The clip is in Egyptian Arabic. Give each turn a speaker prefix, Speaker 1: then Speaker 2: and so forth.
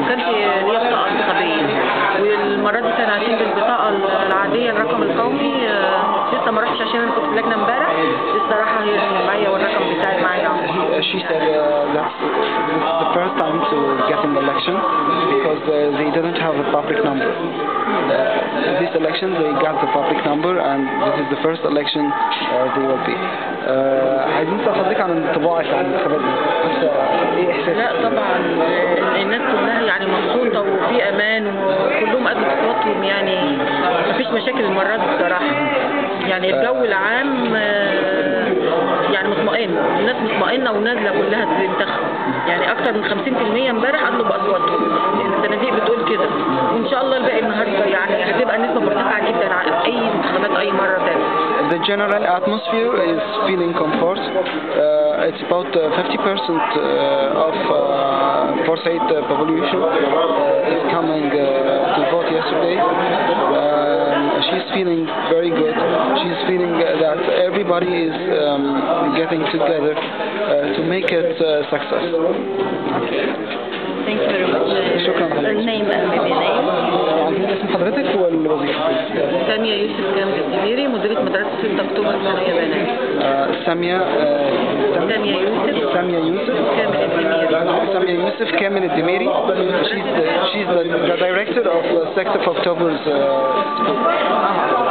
Speaker 1: كانش ليا بطاقة انتخابية والمرة دي كانوا عايزين بالبطاقة العادية الرقم القومي آه، لسه ما رحتش عشان انا كنت في لجنة امبارح الصراحة هي اللي معايا والرقم بتاعي معايا
Speaker 2: He, she said uh, that this is the first time to get in the election because uh, they didn't have a public number. Uh, this election they got the public number and this is the first election uh, they will be. Uh, عايزين تفضلك عن انطباعك عن الانتخابات دي؟ حاسة ايه احساسك؟
Speaker 1: لا طبعا آه، الناس كلها يعني مبسوطة وفي امان وكلهم قد اصواتهم يعني مفيش مشاكل المرة دي بصراحة يعني الجو العام آه، يعني مطمئن الناس مطمئنة ونازلة كلها تنتخب يعني اكتر من 50% امبارح قالوا باصواتهم الصناديق بتقول كده وان شاء الله الباقي النهارده يعني هتبقى نسبة مرتفعة جدا عن اي انتخابات اي مرة تانية
Speaker 2: The general atmosphere is feeling comfort. Uh, it's about uh, 50% uh, of uh, Forsyth uh, population uh, is coming uh, to vote yesterday. Um, she's feeling very good. She's feeling uh, that everybody is um, getting together uh, to make it uh, success.
Speaker 3: Thank you very much.
Speaker 2: شكراً.
Speaker 3: Her name and maybe name.
Speaker 2: عايزين اسم حضرتك والوظيفة.
Speaker 1: سامية يوسف كامل الدميري مديرة مدرسة 6 أكتوبر ثانوية بنات
Speaker 2: Uh, سامية uh,
Speaker 1: سامية يوسف
Speaker 2: سامية يوسف
Speaker 1: كامل الدميري
Speaker 2: Samia Yusuf Kamil Demiri. She's the, she's the, the director of uh, Sect of October's uh,